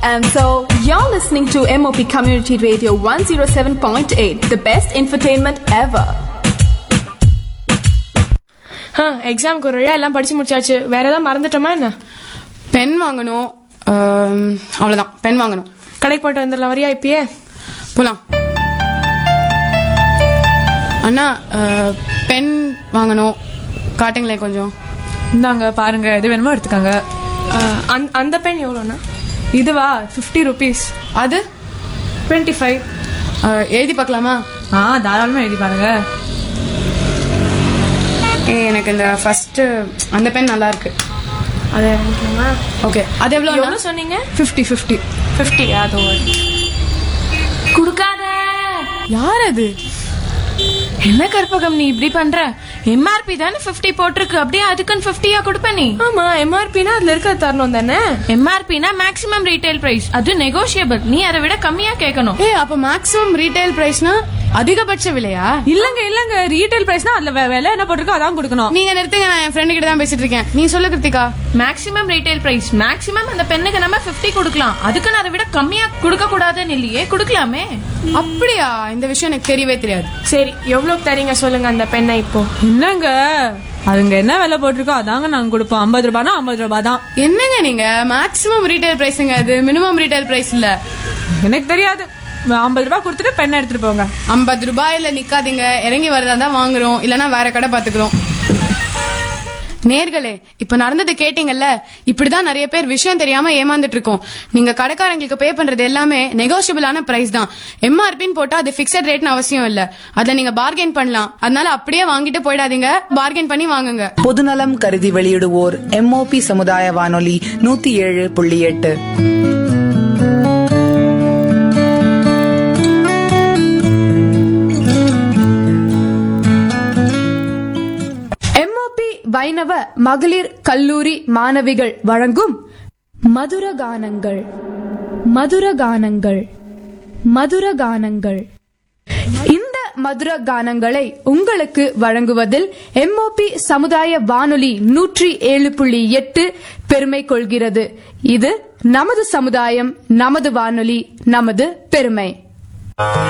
and so you're listening to MOP Community Radio 107.8, the best infotainment ever. ஆ எக்ஸாமுக்கு ஒரு வழியா எல்லாம் படிச்சு முடிச்சாச்சு வேற ஏதாவது மறந்துட்டோமா என்ன பென் வாங்கணும் ஆம், அவ்வளவுதான் பென் வாங்கணும் கடைக்கு போயிட்டு வந்துடலாம் வரியா இப்பயே போலாம் அண்ணா அஹ், பென் வாங்கணும் காட்டுங்களேன் கொஞ்சம் இந்தாங்க பாருங்க எது வேணுமோ எடுத்துக்கோங்க ஆ, அந்த- அந்த பென் எவ்வளோண்ணா இதுவா ஃபிஃப்டி ருபீஸ் அது டுவெண்ட்டி ஃபைவ் அஹ், எழுதி பார்க்கலாமா ஆ தாராளமா எழுதி பாருங்க ஏ எனக்கு இந்த ஃபர்ஸ்ட் அந்த பென் நல்லா இருக்கு அதை வாங்கிக்கலாமா ஓகே அது எவ்வளோ எவ்வளோ சொன்னீங்க ஃபிஃப்டி ஃபிஃப்டி ஃபிஃப்டி அது குடுக்காத யார் அது என்ன கற்பகம் நீ இப்படி பண்ற எம்ஆர்பி தானே 50 போட்டிருக்கு அப்படியே அதுக்குன்னு 50 கொடுப்ப நீ ஆமா எம்ஆர்பினா அதுல இருக்கிற தரணும் தானே எம்ஆர்பினா மேக்ஸிமம் ரீட்டைல் பிரைஸ் அது நெகோஷியபிள் நீ அதை விட கம்மியா கேட்கணும் ஏ அப்ப மேக்ஸிமம் ரீட்டைல் பிரைஸ்னா அதிகபட்ச விலையா இல்லங்க இல்லங்க ரீட்டைல் பிரைஸ்னா அதுல வே- விலை என்ன போட்டிருக்கோ அதான் கொடுக்கணும் நீங்க நிறுத்துங்க நான் என் ஃப்ரெண்டு கிட்ட தான் பேசிட்டு இருக்கேன் நீ சொல்லு Krithika maximum retail price maximum அந்த பெண்ணுக்கு நம்ம 50 கொடுக்கலாம் அதுக்குன்னு அதை விட கம்மியா கொடுக்க கூடாதுன்னு இல்லையே கொடுக்கலாமே அப்படியா இந்த விஷயம் எனக்கு தெரியவே தெரியாது சரி எவ்வளவு தரீங்க சொல்லுங்க அந்த பெண்ணை இப்போ என்னங்க அதுங்க என்ன விலை போட்டிருக்கோ அதாங்க நாங்க கொடுப்போம் ஐம்பது ரூபாய்னா ஐம்பது ரூபாய் தான் என்னங்க நீங்க மேக்ஸிமம் ரீட்டைல் பிரைஸ்ங்க அது மினிமம் ரீட்டைல் பிரைஸ் இல்ல எனக்கு தெரியாது ஐம்பது ரூபாய் கொடுத்துட்டு பெண்ணை எடுத்துட்டு போங்க ஐம்பது ரூபாயில நிக்காதீங்க இறங்கி வரதா தான் வாங்குறோம் இல்லனா வேற கடை பாத்துக்கிறோம் நேர்களே இப்ப நடந்தது கேட்டீங்கல்ல இப்படிதான் நிறைய பேர் விஷயம் தெரியாம ஏமாந்துட்டு இருக்கோம் நீங்க கடைக்காரங்களுக்கு பே பண்றது எல்லாமே நெகோஷியபிளான பிரைஸ் தான் எம்ஆர்பின்னு போட்டா அது பிக்சட் ரேட்னு அவசியம் இல்ல அத நீங்க பார்கெயின் பண்ணலாம் அதனால அப்படியே வாங்கிட்டு போயிடாதீங்க பார்கெயின் பண்ணி வாங்குங்க பொதுநலம் கருதி வெளியிடுவோர் எம்ஓபி சமுதாய வானொலி நூத்தி ஏழு புள்ளி எட்டு எம்ஓபி வைணவ மகளிர் கல்லூரி மாணவிகள் வழங்கும் மதுர கானங்கள் மதுர கானங்கள் மதுர கானங்கள் இந்த மதுர கானங்களை உங்களுக்கு வழங்குவதில் எம்ஓபி சமுதாய வானொலி நூற்றி ஏழு புள்ளி எட்டு பெருமை கொள்கிறது இது நமது சமுதாயம் நமது வானொலி நமது பெருமை